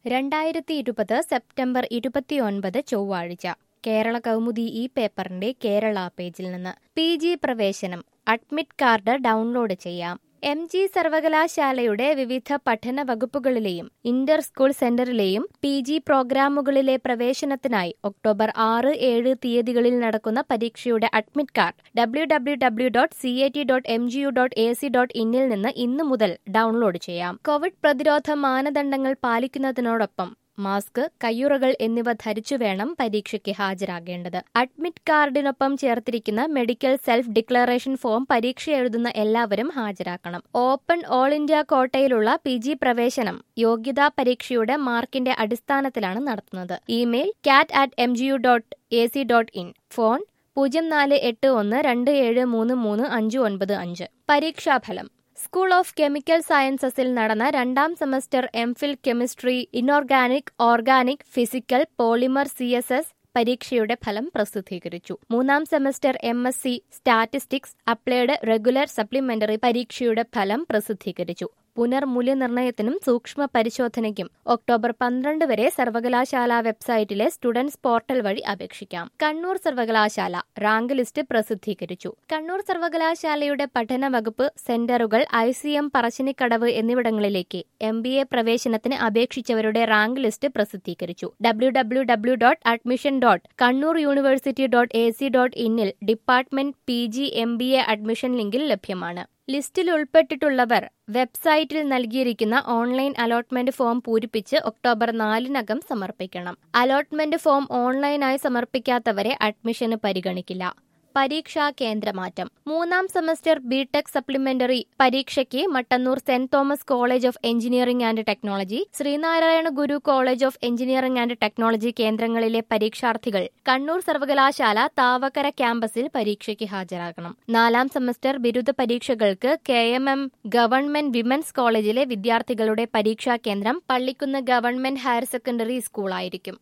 രണ്ടായിരത്തി ഇരുപത് സെപ്റ്റംബർ ഇരുപത്തിയൊൻപത് ചൊവ്വാഴ്ച കേരള കൗമുദി ഈ പേപ്പറിന്റെ കേരള പേജിൽ നിന്ന് പി ജി പ്രവേശനം അഡ്മിറ്റ് കാർഡ് ഡൗൺലോഡ് ചെയ്യാം എം ജി സർവകലാശാലയുടെ വിവിധ പഠന വകുപ്പുകളിലെയും ഇന്റർ സ്കൂൾ സെന്ററിലെയും പി ജി പ്രോഗ്രാമുകളിലെ പ്രവേശനത്തിനായി ഒക്ടോബർ ആറ് ഏഴ് തീയതികളിൽ നടക്കുന്ന പരീക്ഷയുടെ admit card W W W dot C A T dot M G U dot A C dot ഇന്നിൽ നിന്ന് ഇന്നു മുതൽ ഡൗൺലോഡ് ചെയ്യാം കോവിഡ് പ്രതിരോധ മാനദണ്ഡങ്ങൾ പാലിക്കുന്നതിനോടൊപ്പം മാസ്ക് കയ്യുറകൾ എന്നിവ ധരിച്ചു വേണം പരീക്ഷയ്ക്ക് ഹാജരാകേണ്ടത് അഡ്മിറ്റ് കാർഡിനൊപ്പം ചേർത്തിരിക്കുന്ന മെഡിക്കൽ സെൽഫ് ഡിക്ലറേഷൻ ഫോം പരീക്ഷ എഴുതുന്ന എല്ലാവരും ഹാജരാക്കണം ഓപ്പൺ ഓൾ ഇന്ത്യ കോട്ടയിലുള്ള പി ജി പ്രവേശനം യോഗ്യതാ പരീക്ഷയുടെ മാർക്കിന്റെ അടിസ്ഥാനത്തിലാണ് നടത്തുന്നത് email cat at M G U dot A C dot in phone പൂജ്യം നാല് എട്ട് ഒന്ന് രണ്ട് ഏഴ് മൂന്ന് മൂന്ന് അഞ്ച് ഒൻപത് അഞ്ച് പരീക്ഷാഫലം സ്കൂൾ ഓഫ് കെമിക്കൽ സയൻസസിൽ നടന്ന രണ്ടാം semester MPhil chemistry inorganic organic physical polymer C S S പരീക്ഷയുടെ ഫലം പ്രസിദ്ധീകരിച്ചു മൂന്നാം semester M S C statistics applied regular supplementary പരീക്ഷയുടെ ഫലം പ്രസിദ്ധീകരിച്ചു പുനർമൂല്യനിർണ്ണയത്തിനും സൂക്ഷ്മ പരിശോധനയ്ക്കും ഒക്ടോബർ പന്ത്രണ്ട് വരെ സർവകലാശാല വെബ്സൈറ്റിലെ സ്റ്റുഡൻസ് പോർട്ടൽ വഴി അപേക്ഷിക്കാം കണ്ണൂർ സർവകലാശാല റാങ്ക് ലിസ്റ്റ് പ്രസിദ്ധീകരിച്ചു കണ്ണൂർ സർവകലാശാലയുടെ പഠന വകുപ്പ് സെന്ററുകൾ ഐ സി എം പറശ്ശിനിക്കടവ് എന്നിവിടങ്ങളിലേക്ക് എം ബി എ പ്രവേശനത്തിന് അപേക്ഷിച്ചവരുടെ റാങ്ക് ലിസ്റ്റ് പ്രസിദ്ധീകരിച്ചു W W W dot admission dot Kannur university dot A C dot ഇന്നിൽ department P G M B A admission ലിങ്കിൽ ലഭ്യമാണ് ലിസ്റ്റിൽ ഉൾപ്പെട്ടിട്ടുള്ളവർ വെബ്സൈറ്റിൽ നൽകിയിരിക്കുന്ന ഓൺലൈൻ അലോട്ട്മെന്റ് ഫോം പൂരിപ്പിച്ച് ഒക്ടോബർ നാലിനകം സമർപ്പിക്കണം അലോട്ട്മെന്റ് ഫോം ഓൺലൈനായി സമർപ്പിക്കാത്തവരെ അഡ്മിഷന് പരിഗണിക്കില്ല പരീക്ഷാ കേന്ദ്രമാറ്റം മൂന്നാം സെമസ്റ്റർ ബിടെക് സപ്ലിമെന്ററി പരീക്ഷയ്ക്ക് Mattannur Saint Thomas college of engineering and technology Sreenarayana Guru college of engineering and technology കേന്ദ്രങ്ങളിലെ പരീക്ഷാർത്ഥികൾ കണ്ണൂർ സർവകലാശാല താവക്കര ക്യാമ്പസിൽ പരീക്ഷയ്ക്ക് ഹാജരാകണം നാലാം സെമസ്റ്റർ ബിരുദ പരീക്ഷകൾക്ക് K M M government women's കോളേജിലെ വിദ്യാർത്ഥികളുടെ പരീക്ഷാ കേന്ദ്രം പള്ളിക്കുന്ന് ഗവൺമെന്റ് ഹയർ സെക്കൻഡറി സ്കൂളായിരിക്കും